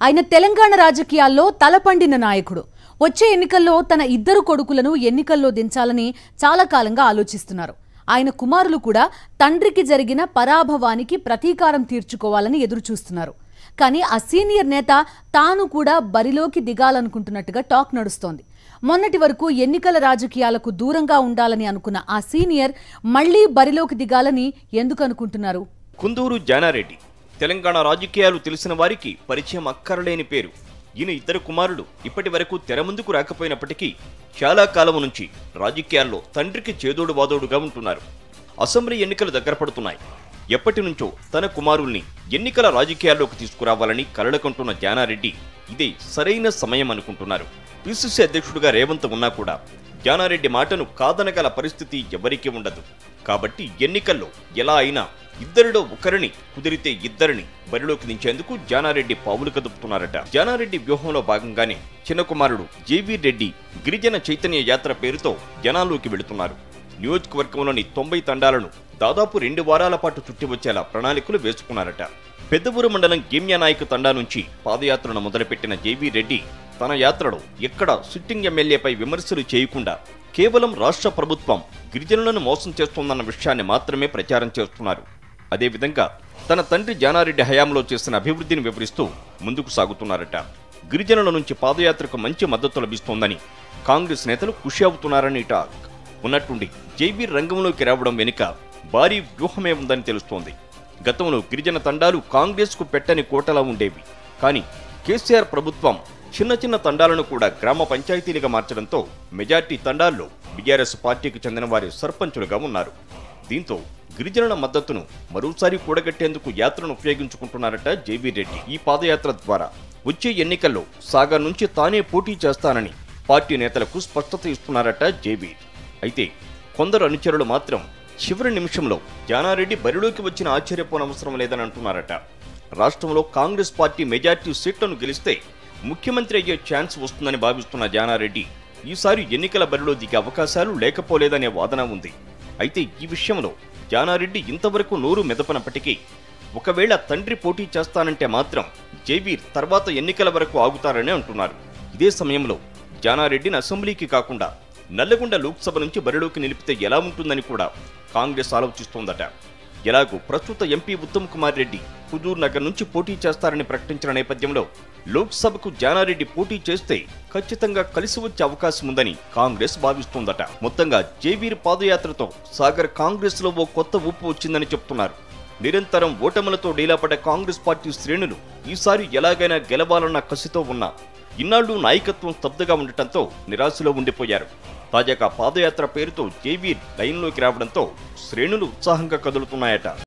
ఆయన తెలంగాణ రాజకీయాల్లో తలపండిన నాయకుడు వచ్చే ఎన్నికల్లో తన ఇద్దరు కొడుకులను ఎన్నికల్లో దించాలని చాలా కాలంగా ఆలోచిస్తున్నారు ఆయన కుమారులు కూడా తండ్రికి జరిగిన పరాభవానికి ప్రతీకారం తీర్చుకోవాలని ఎదురుచూస్తున్నారు కానీ ఆ సీనియర్ నేత తాను కూడా బరిలోకి దిగాలనుకుంటున్నట్టుగా టాక్ నడుస్తోంది మొన్నటి వరకు ఎన్నికల రాజకీయాలకు దూరంగా ఉండాలని అనుకున్న ఆ సీనియర్ మళ్లీ బరిలోకి దిగాలని ఎందుకు అనుకుంటున్నారు కుందూరు జానారెడ్డి తెలంగాణ రాజకీయాలు తెలిసిన వారికి పరిచయం అక్కరలేని పేరు ఈయన ఇద్దరు కుమారులు ఇప్పటి వరకు తెర ముందుకు రాకపోయినప్పటికీ చాలా కాలం నుంచి రాజకీయాల్లో తండ్రికి చేదోడు వాదోడుగా ఉంటున్నారు అసెంబ్లీ ఎన్నికలు దగ్గర పడుతున్నాయి ఎప్పటి నుంచో తన కుమారుల్ని ఎన్నికల రాజకీయాల్లోకి తీసుకురావాలని కలలుకంటున్న జానారెడ్డి ఇదే సరైన సమయం అనుకుంటున్నారు పిసిసి అధ్యక్షుడిగా రేవంత్ ఉన్నా కూడా జానారెడ్డి మాటను కాదనగల పరిస్థితి ఎవరికీ ఉండదు కాబట్టి ఎన్నికల్లో ఎలా అయినా ఇద్దరిలో ఒకరిని కుదిరితే ఇద్దరిని బరిలోకి దించేందుకు జానారెడ్డి పావులు కదుపుతున్నారట జానారెడ్డి వ్యూహంలో భాగంగానే చిన్న కుమారుడు జేవీ రెడ్డి గిరిజన చైతన్య యాత్ర పేరుతో జనాల్లోకి వెళుతున్నారు నియోజకవర్గంలోని తొంభై తండాలను దాదాపు రెండు వారాల పాటు చుట్టి వచ్చేలా ప్రణాళికలు వేసుకున్నారట పెద్దవూరు మండలం గేమ్యా నాయక్ తండా నుంచి పాదయాత్రను మొదలుపెట్టిన జేవీ రెడ్డి తన యాత్రలో ఎక్కడ సిట్టింగ్ ఎమ్మెల్యేపై విమర్శలు చేయకుండా కేవలం రాష్ట్ర ప్రభుత్వం గిరిజనులను మోసం చేస్తోందన్న విషయాన్ని మాత్రమే ప్రచారం చేస్తున్నారు అదేవిధంగా తన తండ్రి జానారెడ్డి హయాంలో చేసిన అభివృద్ధిని వివరిస్తూ ముందుకు సాగుతున్నారట గిరిజనుల నుంచి పాదయాత్రకు మంచి మద్దతు లభిస్తోందని కాంగ్రెస్ నేతలు ఖుషి అవుతున్నారని టాక్ ఉన్నట్టుండి జైబీ రంగంలోకి రావడం వెనుక భారీ వ్యూహమే ఉందని తెలుస్తోంది గతంలో గిరిజన తండాలు కాంగ్రెస్కు పెట్టని కోటలా ఉండేవి కానీ కేసీఆర్ ప్రభుత్వం చిన్న చిన్న తండాలను కూడా గ్రామ పంచాయతీలుగా మార్చడంతో మెజార్టీ తండాల్లో బీఆర్ఎస్ పార్టీకి చెందిన వారి సర్పంచులుగా ఉన్నారు దీంతో గిరిజనుల మద్దతును మరోసారి కూడగట్టేందుకు యాత్రను ఉపయోగించుకుంటున్నారట జేవీ రెడ్డి ఈ పాదయాత్ర ద్వారా వచ్చే ఎన్నికల్లో సాగర్ నుంచి తానే పోటీ చేస్తానని పార్టీ నేతలకు స్పష్టత ఇస్తున్నారట జేవీ అయితే కొందరు అనుచరులు మాత్రం చివరి నిమిషంలో జానారెడ్డి బరిలోకి వచ్చిన ఆశ్చర్యపోనవసరం లేదని అంటున్నారట రాష్ట్రంలో కాంగ్రెస్ పార్టీ మెజార్టీ సీట్లను గెలిస్తే ముఖ్యమంత్రి అయ్యే ఛాన్స్ వస్తుందని భావిస్తున్న జానారెడ్డి ఈసారి ఎన్నికల బరిలో దిగే అవకాశాలు లేకపోలేదనే వాదన ఉంది అయితే ఈ విషయంలో జానారెడ్డి ఇంతవరకు నోరు మెదపనప్పటికీ ఒకవేళ తండ్రి పోటీ చేస్తానంటే మాత్రం జైవీర్ తర్వాత ఎన్నికల వరకు ఆగుతారని అంటున్నారు ఇదే సమయంలో జానారెడ్డిని అసెంబ్లీకి కాకుండా నల్లగొండ లోక్సభ నుంచి బరిలోకి నిలిపితే ఎలా ఉంటుందని కూడా కాంగ్రెస్ ఆలోచిస్తోందట ఎలాగూ ప్రస్తుత ఎంపీ ఉత్తమ్ కుమార్ రెడ్డి హుజూర్ నగర్ నుంచి పోటీ చేస్తారని ప్రకటించిన నేపథ్యంలో లోక్సభకు జానారెడ్డి పోటీ చేస్తే ఖచ్చితంగా కలిసి వచ్చే అవకాశం ఉందని కాంగ్రెస్ భావిస్తోందట మొత్తంగా జేవీర్ పాదయాత్రతో సాగర్ కాంగ్రెస్ లో ఓ కొత్త ఊపు వచ్చిందని చెప్తున్నారు నిరంతరం ఓటములతో డీలాపడ్డ కాంగ్రెస్ పార్టీ శ్రేణులు ఈసారి ఎలాగైనా గెలవాలన్న కసితో ఉన్నా ఇన్నాళ్లు నాయకత్వం స్తబ్దగా ఉండటంతో నిరాశలో ఉండిపోయారు తాజాగా పాదయాత్ర పేరుతో జేవీర్ లైన్లోకి రావడంతో శ్రేణులు ఉత్సాహంగా కదులుతున్నాయట